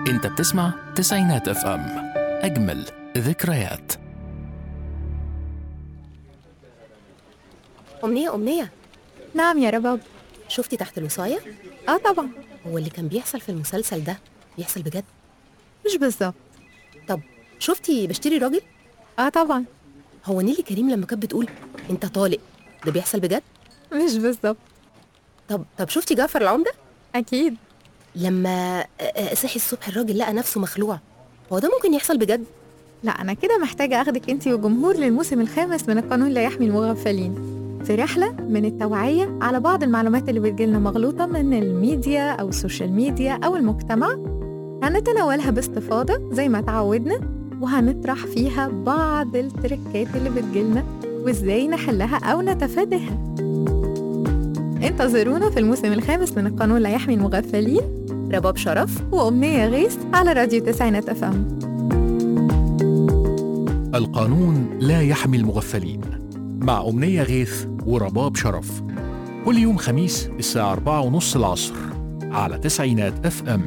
انت بتسمع تسعينات اف ام اجمل ذكريات أمنية أمنية نعم يا رباب شفتي تحت الوصاية؟ اه طبعا هو اللي كان بيحصل في المسلسل ده بيحصل بجد؟ مش بالظبط طب شفتي بشتري راجل؟ اه طبعا هو نيلي كريم لما كانت بتقول أنت طالق ده بيحصل بجد؟ مش بالظبط طب طب شفتي جعفر العمدة؟ اكيد لما آه، آه، صحي الصبح الراجل لقى نفسه مخلوع هو ده ممكن يحصل بجد؟ لا انا كده محتاجه اخدك انت والجمهور للموسم الخامس من القانون لا يحمي المغفلين في رحله من التوعيه على بعض المعلومات اللي بتجيلنا مغلوطه من الميديا او السوشيال ميديا او المجتمع هنتناولها باستفاضه زي ما تعودنا وهنطرح فيها بعض التركات اللي بتجيلنا وازاي نحلها او نتفاداها انتظرونا في الموسم الخامس من القانون لا يحمي المغفلين رباب شرف وأمنية غيث على راديو تسعينات اف ام القانون لا يحمي المغفلين مع أمنية غيث ورباب شرف كل يوم خميس الساعة أربعة ونص العصر على تسعينات اف ام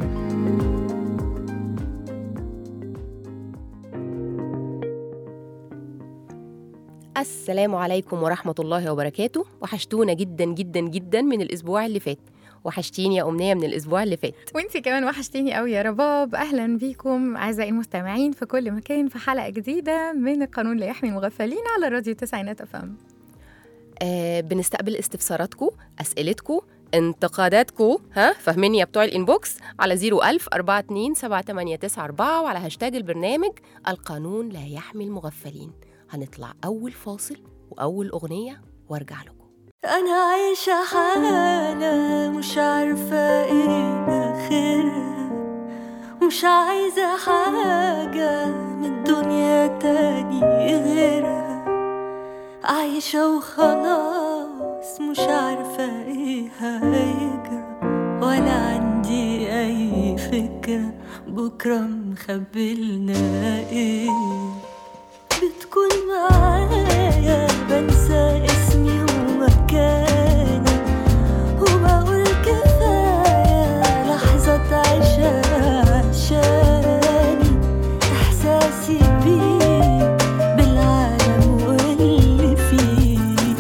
السلام عليكم ورحمة الله وبركاته وحشتونا جدا جدا جدا من الأسبوع اللي فات وحشتيني يا أمنية من الأسبوع اللي فات وانتي كمان وحشتيني قوي يا رباب اهلا بيكم اعزائي المستمعين في كل مكان في حلقه جديده من القانون لا يحمي المغفلين على راديو تسعينات اف ام آه بنستقبل استفساراتكم أسئلتكم انتقاداتكم ها فاهمين يا بتوع الانبوكس على 01000 42 7894 وعلى هاشتاج البرنامج القانون لا يحمي المغفلين هنطلع أول فاصل وأول أغنية وارجع لكم أنا عايشة حالة مش عارفة إيه آخرها مش عايزة حاجة من الدنيا تاني غيرها عايشة وخلاص مش عارفة إيه هيجرى ولا عندي أي فكرة بكرة مخبلنا إيه بتكون معايا بنسى اسمي ومكاني وبقول كفاية لحظة عيشها عشاني إحساسي بيه بالعالم واللي فيه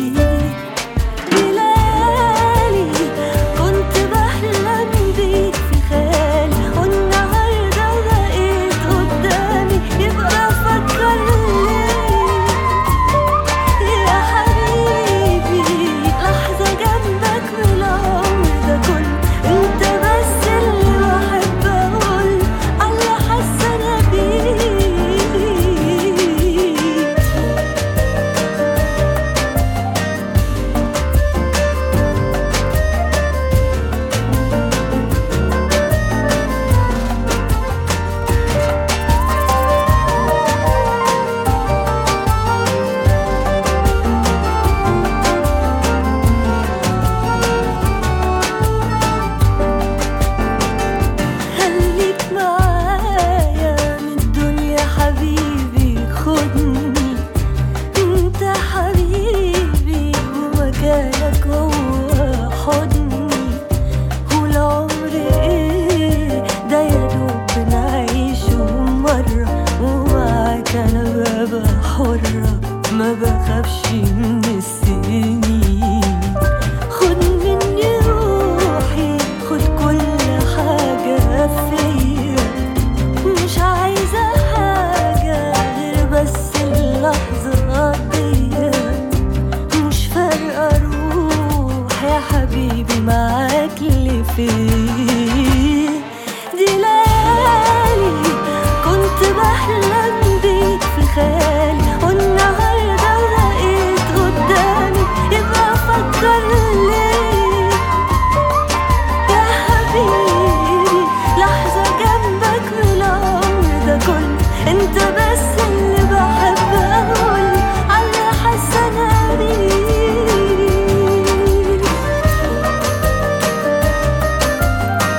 بليالي كنت بحلم بيك في خيالي والنهارده بقيت قدامي يبقى فكر ليه يا حبيبي لحظة جنبك بالعمر ده كله انت بس اللي بحب اقول على حاسة انا بيه خليك معايا من الدنيا حبيبي خدني انت حبيبي ومكانك هو حضني والعمر ايه ده يا دوب بنعيشه مرة ومعاك انا ببقى حرة ما بخافش من السنين خد مني روحي خد كل حاجة فيا مش عايزة حاجة غير بس اللحظة دي مش فارقة روح يا حبيبي معاك اللي فيه دي ليالي كنت بحلم بيك في خيالي والنهارده بقيت قدامي يبقى فكر ليه يا حبيبي لحظة جنبك بالعمر ده كله انت بس اللي بحب اقول على حاسة انا بيه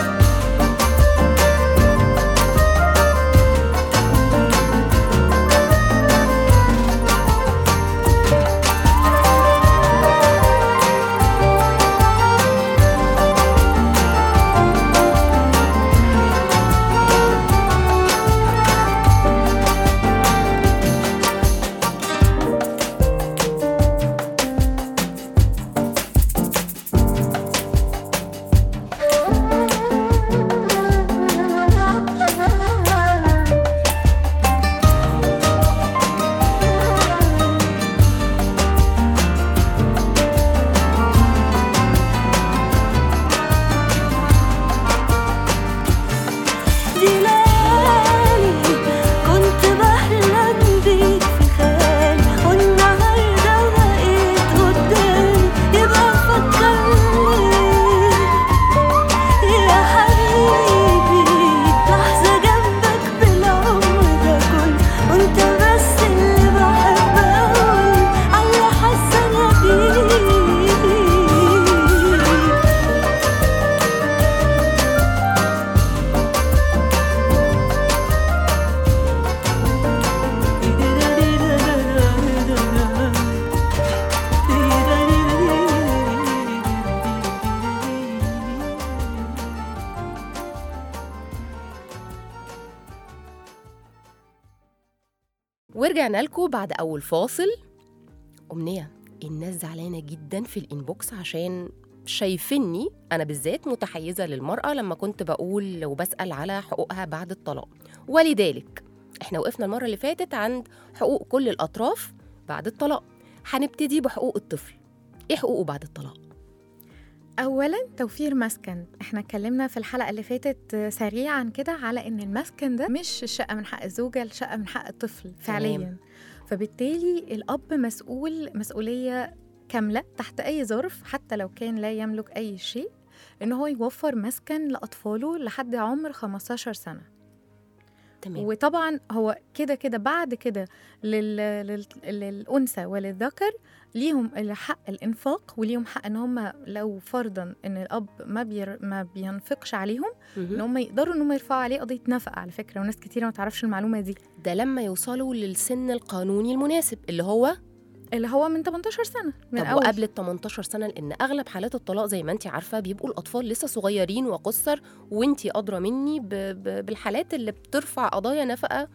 ورجعنا لكم بعد اول فاصل امنيه الناس زعلانه جدا في الانبوكس عشان شايفيني انا بالذات متحيزه للمراه لما كنت بقول وبسال على حقوقها بعد الطلاق ولذلك احنا وقفنا المره اللي فاتت عند حقوق كل الاطراف بعد الطلاق هنبتدي بحقوق الطفل ايه حقوقه بعد الطلاق اولا توفير مسكن احنا اتكلمنا في الحلقه اللي فاتت آه، سريعا كده على ان المسكن ده مش الشقه من حق الزوجه الشقه من حق الطفل فعليا فبالتالي الاب مسؤول مسؤوليه كامله تحت اي ظرف حتى لو كان لا يملك اي شيء ان هو يوفر مسكن لاطفاله لحد عمر 15 سنه تمام وطبعا هو كده كده بعد كده لل... لل... للأنثى وللذكر ليهم حق الإنفاق وليهم حق إن هم لو فرضا إن الأب ما بير... ما بينفقش عليهم إن مهم. هم يقدروا إن هم يرفعوا عليه قضية نفقة على فكرة وناس كتيرة ما تعرفش المعلومة دي ده لما يوصلوا للسن القانوني المناسب اللي هو اللي هو من 18 سنة من طب أول وقبل ال 18 سنه لان اغلب حالات الطلاق زي ما انت عارفه بيبقوا الاطفال لسه صغيرين وقصر وانت ادرى مني ب... ب... بالحالات اللي بترفع قضايا نفقه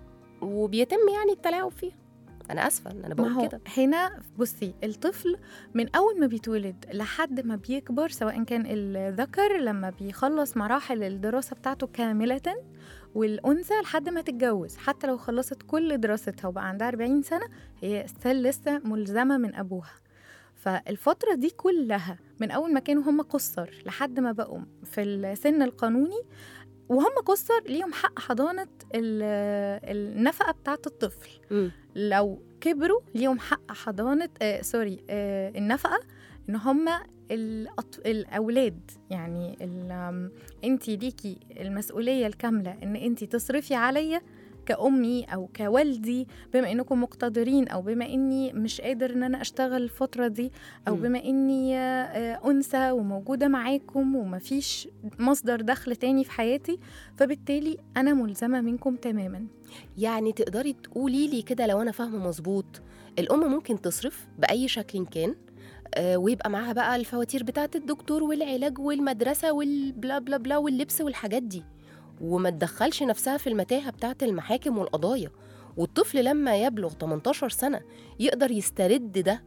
وبيتم يعني التلاعب فيها انا اسفه ان انا ما بقول هو كده هنا بصي الطفل من اول ما بيتولد لحد ما بيكبر سواء كان الذكر لما بيخلص مراحل الدراسه بتاعته كامله والانثى لحد ما تتجوز حتى لو خلصت كل دراستها وبقى عندها 40 سنه هي ستيل لسه ملزمه من ابوها فالفترة دي كلها من أول ما كانوا هم قصر لحد ما بقوا في السن القانوني وهم قصر ليهم حق حضانة ال- النفقة بتاعة الطفل مم. لو كبروا ليهم حق حضانة آه سوري آه النفقة إن هما الأط... الأولاد يعني أنت ليكي المسؤولية الكاملة إن أنت تصرفي عليا كأمي أو كوالدي بما إنكم مقتدرين أو بما إني مش قادر إن أنا أشتغل الفترة دي أو مم. بما إني آه، آه، أنثى وموجودة معاكم ومفيش مصدر دخل تاني في حياتي فبالتالي أنا ملزمة منكم تماما يعني تقدري تقولي لي كده لو انا فاهمه مظبوط الام ممكن تصرف باي شكل كان آه، ويبقى معاها بقى الفواتير بتاعه الدكتور والعلاج والمدرسه والبلا بلا بلا واللبس والحاجات دي وما تدخلش نفسها في المتاهه بتاعه المحاكم والقضايا والطفل لما يبلغ 18 سنه يقدر يسترد ده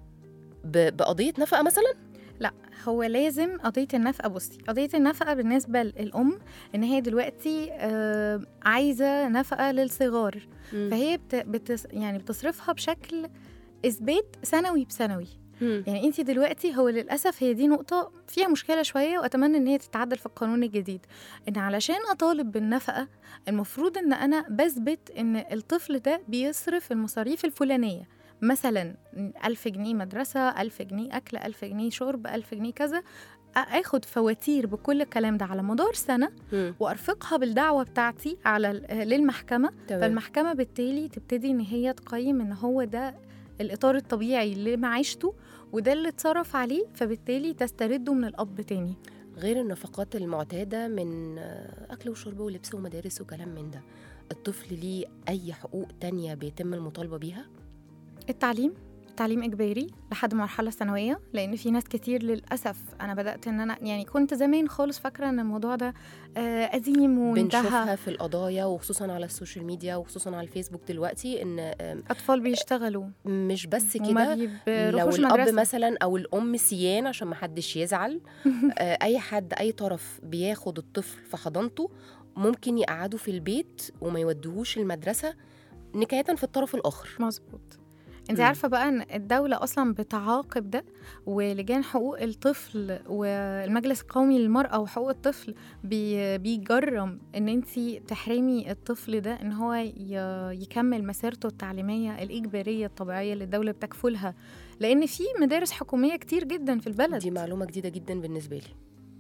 ب- بقضيه نفقه مثلا لا هو لازم قضية النفقة بصي قضية النفقة بالنسبة للأم إن هي دلوقتي آه عايزة نفقة للصغار فهي بت بتس يعني بتصرفها بشكل إثبات سنوي بسنوي مم. يعني انت دلوقتي هو للاسف هي دي نقطه فيها مشكله شويه واتمنى ان هي تتعدل في القانون الجديد ان علشان اطالب بالنفقه المفروض ان انا بثبت ان الطفل ده بيصرف المصاريف الفلانيه مثلا ألف جنيه مدرسة ألف جنيه أكل ألف جنيه شرب ألف جنيه كذا اخد فواتير بكل الكلام ده على مدار سنه مم. وارفقها بالدعوه بتاعتي على ال- للمحكمه تمام فالمحكمة بالتالي تبتدي إن هي تقيم إن هو ده الإطار الطبيعي لمعيشته وده اللي اتصرف عليه فبالتالي تسترده من الأب تاني غير النفقات المعتادة من آه، أكل وشرب ولبس ومدارس وكلام من ده الطفل ليه أي حقوق تانية بيتم المطالبة بيها؟ التعليم التعليم إجباري لحد مرحلة ثانوية لأن في ناس كتير للأسف أنا بدأت إن أنا يعني كنت زمان خالص فاكرة إن الموضوع ده آه، قديم وانتهى بنشوفها في القضايا وخصوصا على السوشيال ميديا وخصوصا على الفيسبوك دلوقتي إن آم، أطفال بيشتغلوا مش بس وما كده لو بيروحوش الأب مدرسة مثلا أو الأم سيان عشان ما حدش يزعل آه، أي حد أي طرف بياخد الطفل في حضانته ممكن يقعده في البيت وما يوديهوش المدرسة نكاية في الطرف الآخر مظبوط انت مم. عارفه بقى ان الدوله اصلا بتعاقب ده ولجان حقوق الطفل والمجلس القومي للمراه وحقوق الطفل بي بيجرم ان انت تحرمي الطفل ده ان هو ي- يكمل مسيرته التعليميه الاجباريه الطبيعيه اللي الدوله بتكفلها لان في مدارس حكوميه كتير جدا في البلد دي معلومة جديدة جدا بالنسبة لي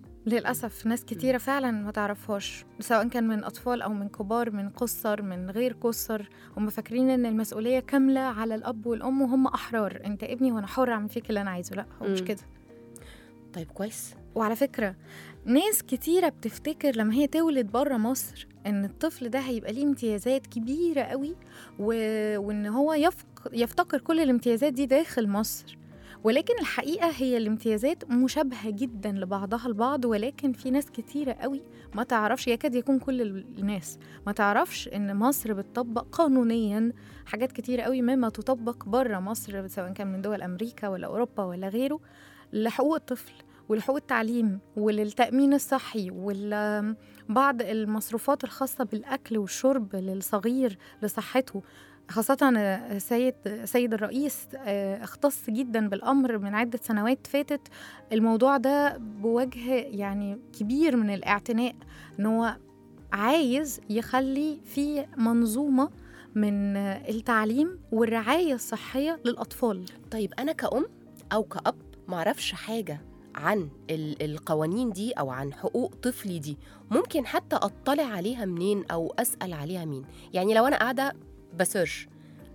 للأسف ناس كتيرة فعلا ما تعرفهاش سواء كان من أطفال أو من كبار من قصر من غير قصر هم فاكرين إن المسؤولية كاملة على الأب والأم وهم أحرار أنت ابني وأنا حر أعمل فيك اللي أنا عايزه لا هو مش مم. كده طيب كويس وعلى فكرة ناس كتيرة بتفتكر لما هي تولد بره مصر إن الطفل ده هيبقى ليه امتيازات كبيرة قوي و... وإن هو يفق... يفتقر كل الامتيازات دي داخل مصر ولكن الحقيقة هي الامتيازات مشابهة جدا لبعضها البعض ولكن في ناس كتيرة قوي ما تعرفش يكاد يكون كل الناس ما تعرفش ان مصر بتطبق قانونيا حاجات كتيرة قوي مما تطبق بره مصر سواء كان من دول امريكا ولا اوروبا ولا غيره لحقوق الطفل ولحقوق التعليم وللتأمين الصحي وبعض المصروفات الخاصة بالأكل والشرب للصغير لصحته خاصة آه، سيد سيد الرئيس آه، اختص جدا بالأمر من عدة سنوات فاتت الموضوع ده بوجه يعني كبير من الاعتناء إن هو عايز يخلي في منظومة من آه، التعليم والرعاية الصحية للأطفال طيب انا كأم او كأب معرفش حاجة عن ال- القوانين دي او عن حقوق طفلي دي ممكن حتى اطلع عليها منين او اسال عليها مين يعني لو انا قاعده بسيرش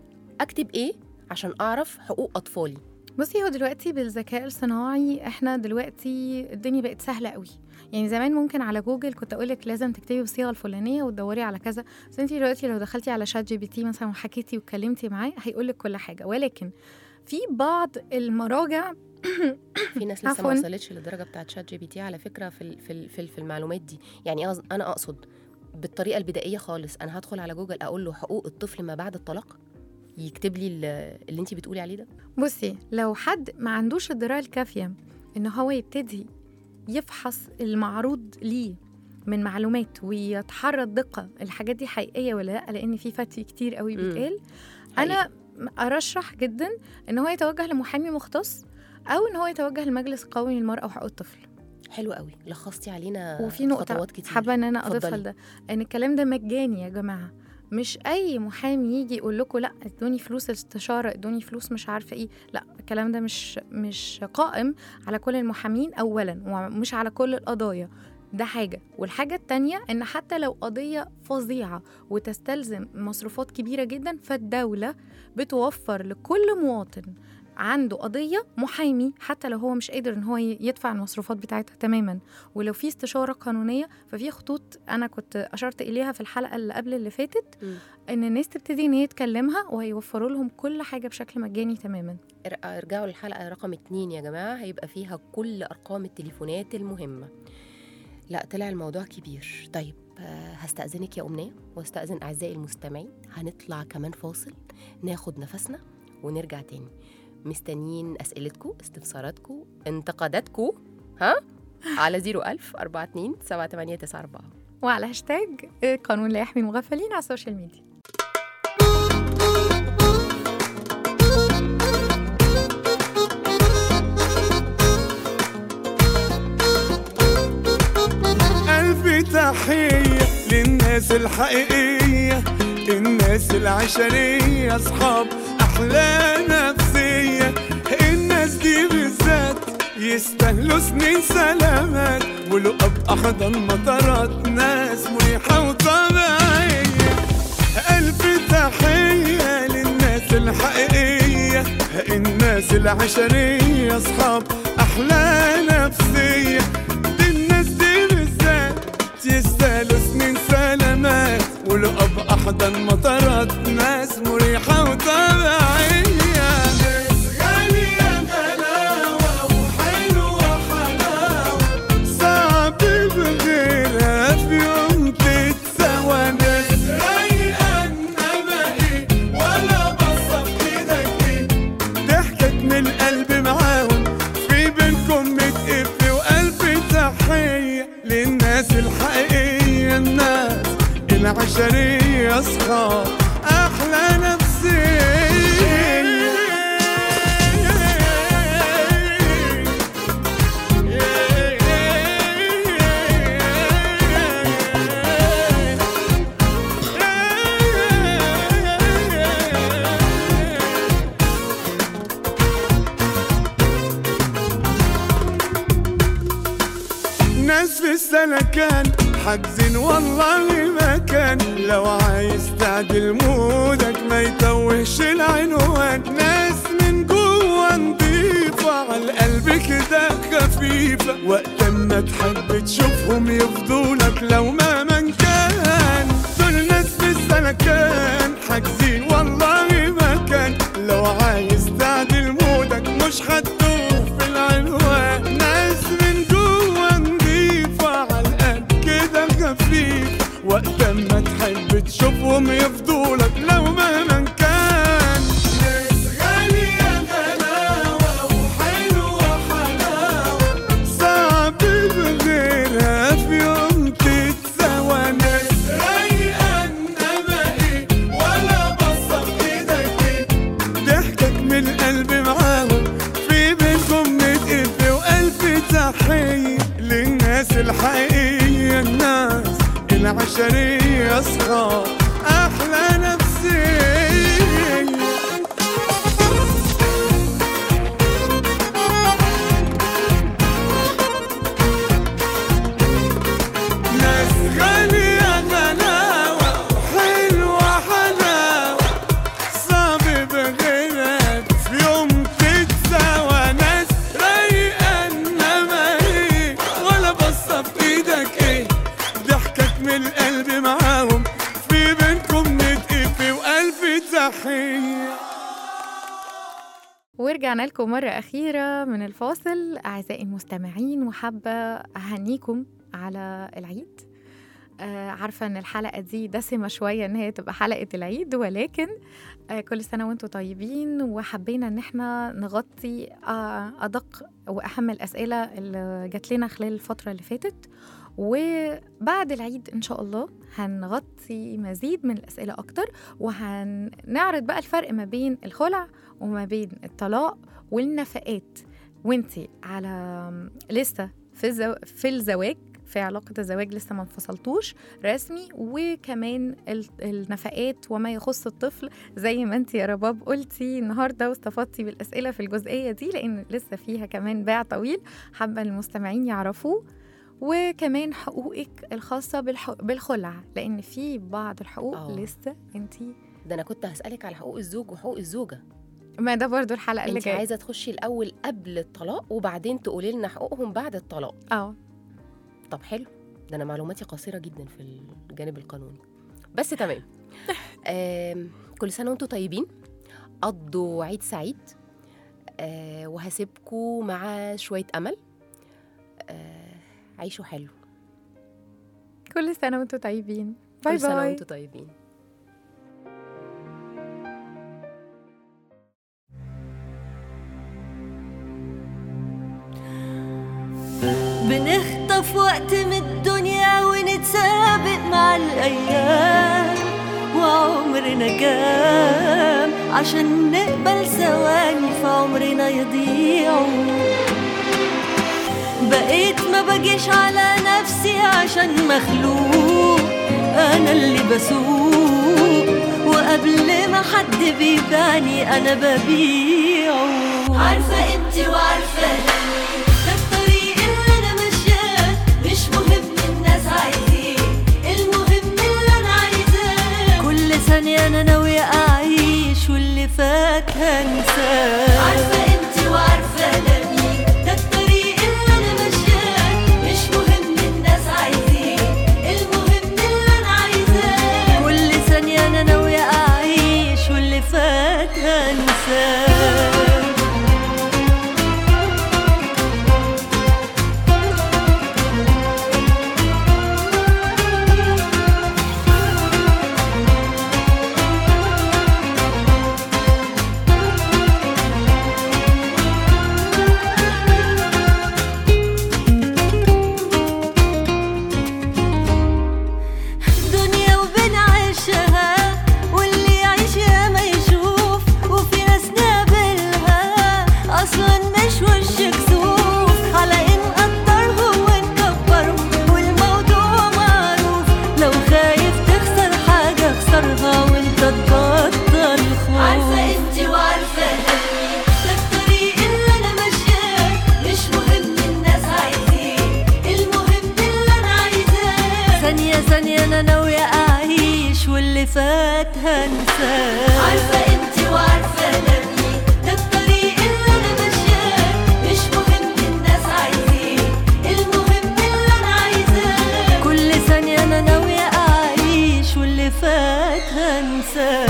اكتب ايه عشان اعرف حقوق اطفالي بصي هو دلوقتي بالذكاء الصناعي احنا دلوقتي الدنيا بقت سهله قوي يعني زمان ممكن على جوجل كنت اقول لك لازم تكتبي بالصيغه الفلانيه وتدوري على كذا بس انت دلوقتي لو دخلتي على شات جي بي تي مثلا وحكيتي واتكلمتي معاه هيقول لك كل حاجه ولكن في بعض المراجع في ناس لسه ما عفواً. وصلتش للدرجه بتاعت شات جي بي تي على فكره في ال- في ال- في, ال- في المعلومات دي يعني أقص- انا اقصد بالطريقه البدائيه خالص انا هدخل على جوجل اقول له حقوق الطفل ما بعد الطلاق يكتب لي ال- اللي انت بتقولي عليه ده بصي لو حد ما عندوش الدرايه الكافيه ان هو يبتدي يفحص المعروض ليه من معلومات ويتحرى الدقه الحاجات دي حقيقيه ولا لا لان في فتي كتير قوي مم. بيتقال انا ارشح جدا ان هو يتوجه لمحامي مختص او ان هو يتوجه للمجلس القومي للمراه وحقوق الطفل حلو قوي لخصتي علينا وفي نقطه خطوات كتير حابه ان انا اضيفها اتفضلي. لده ان الكلام ده مجاني يا جماعه مش اي محامي يجي يقول لكم لا ادوني فلوس استشاره ادوني فلوس مش عارفه ايه لا الكلام ده مش مش قائم على كل المحامين اولا ومش على كل القضايا ده حاجة والحاجة التانية إن حتى لو قضية فظيعة وتستلزم مصروفات كبيرة جدا فالدولة بتوفر لكل مواطن عنده قضية محامي حتى لو هو مش قادر إن هو ي- يدفع المصروفات بتاعتها تماما ولو في استشارة قانونية ففي خطوط أنا كنت أشرت إليها في الحلقة اللي قبل اللي فاتت مم. إن الناس تبتدي إن هي تكلمها وهيوفروا لهم كل حاجة بشكل مجاني تماما ار- ارجعوا للحلقه رقم اتنين يا جماعه هيبقى فيها كل ارقام التليفونات المهمه لا طلع الموضوع كبير طيب آه، هستأذنك يا أمنية واستأذن أعزائي المستمعين هنطلع كمان فاصل ناخد نفسنا ونرجع تاني مستنيين أسئلتكم استفساراتكم انتقاداتكم ها على 01000 42 7894 وعلى هاشتاج قانون لا يحمي المغفلين على السوشيال ميديا ألف تحية للناس الحقيقية الناس العشرية أصحاب أحلى نفسية الناس دي بالذات يستاهلوا سنين سلامات ولقب أحضن مطارات ناس مريحة وطبيعية ألف تحية للناس الحقيقية الناس العشرية أصحاب أحلى نفسية دي الناس دي بالذات يستاهلوا سنين سلامات ولقب أحضن مطارات ناس مريحة وطبيعية ناس غالية غلاوة وحلوة حلاوة صعب بغيرها في يوم تتسوى ناس رايقة إنما إيه ولا بصة في إيدك إيه ضحكت من القلب معاهم في بينكم متقف وقلب تحية للناس الحقيقية الناس العشرية أصحاب أحلى نفسية ناس في السلكان حاجزين والله مكان لو عايز تعدل مودك ما يتوهش العنوان ناس من جوه نضيفة على القلب كده خفيفة وقت ما تحب تشوفهم يفضولك لو ما من كان دول ناس في السلكان حاجزين والله مكان لو عايز تعدل مودك مش هتدوم الحقيقية الناس العشرية أصحاب أحلى نفسية ناس غالية غلاوة حلوة حلاوة صعب بغيرك في يوم تتساوى ناس رايقة انما ايه ولا بصة في ايدك ايه ضحكك من القلب معاهم في بينكم نتقفي والف تحية ورجعنا لكم مرة أخيرة من الفاصل أعزائي المستمعين وحابة أهنيكم على العيد آه عارفة إن الحلقة دي دسمة شوية إن هي تبقى حلقة العيد ولكن آه كل سنة وأنتم طيبين وحبينا إن إحنا نغطي آه أدق وأهم الأسئلة اللي جات لنا خلال الفترة اللي فاتت وبعد العيد إن شاء الله هنغطي مزيد من الأسئلة أكتر وهنعرض بقى الفرق ما بين الخلع وما بين الطلاق والنفقات وانتي على لسه في الزو... في الزواج في علاقة الزواج لسه ما انفصلتوش رسمي وكمان ال- النفقات وما يخص الطفل زي ما انتي يا رباب قلتي النهارده واستفدتي بالأسئلة في الجزئية دي لأن لسه فيها كمان باع طويل حابة المستمعين يعرفوه وكمان حقوقك الخاصة بالح... بالخلع لأن في بعض الحقوق آه. لسه انتي ده انا كنت هسالك على حقوق الزوج وحقوق الزوجه ما ده برضو الحلقة اللي انت جاية عايزه تخشي الاول قبل الطلاق وبعدين تقولي لنا حقوقهم بعد الطلاق اه طب حلو ده انا معلوماتي قصيره جدا في الجانب القانوني بس تمام آم، كل سنه وانتم طيبين قضوا عيد سعيد آه، وهسيبكم مع شويه امل آه، عيشوا حلو كل سنة وانتم طيبين باي كل سنه باي وانتم طيبين بنخطف وقت من الدنيا ونتسابق مع الأيام وعمرنا كام عشان نقبل ثواني في عمرنا يضيعوا بقيت ما بجيش على نفسي عشان مخلوق أنا اللي بسوق وقبل ما حد بيباني أنا ببيعه عارفة قيمتي وعارفة هني ده الطريق اللي أنا ماشياه مش مهم الناس عايزين المهم اللي أنا عايزاه كل ثانية أنا ناوية أعيش واللي فات هنساه عارفة قيمتي وعارفة أنا مين ده الطريق اللي أنا ماشياه مش مهم الناس عايزين المهم اللي أنا عايزاه كل ثانية أنا ناوية أعيش واللي فات هنساه دنيا وبنعيشها واللي يعيش يا ما يشوف وفي ناس نقابلها اصلا مش وش كسوف على ان نقدرهم ونكبرهم والموضوع معروف لو خايف تخسر حاجة اخسرها وانت تبطل خوف عارفة انتي وعارفة هني ده الطريق اللي انا ماشياه مش مهم الناس عايزين المهم اللي انا عايزاه ثانية ثانية انا ناوية اعيش واللي فات هنساه عارفة انتي وعارفة انا مين ده الطريق اللي انا ماشياه مش مهم الناس عايزين المهم اللي انا عايزاه كل ثانية انا ناوية اعيش واللي فات هنساه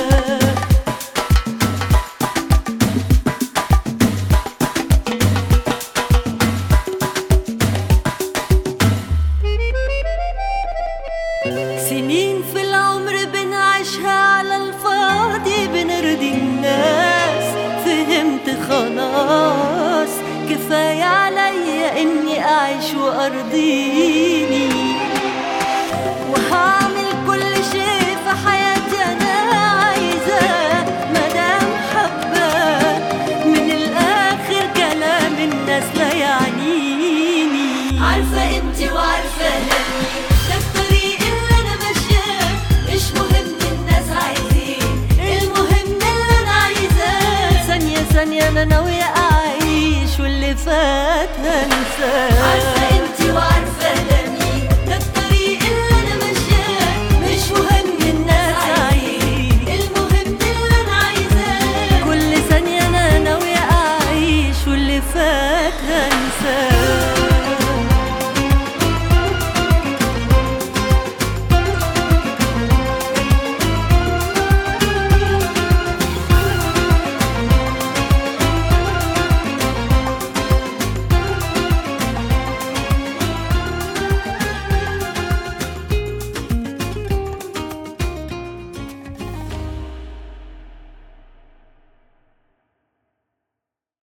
سنين في العمر بنعيشها على الفاضي بنرضي الناس فهمت خلاص كفاية عليا اني اعيش وارضيني وهعمل كل شيء في حياتي انا عايزاه مدام حباه من الاخر كلام الناس لا يعنيني عارفة عارفة قيمتي وعارفة همي ده الطريق اللي أنا ماشياه مش مهم الناس عايزين المهم اللي أنا عايزاه ثانية ثانية أنا ناوية أعيش واللي فات هنساه عارفة قيمتي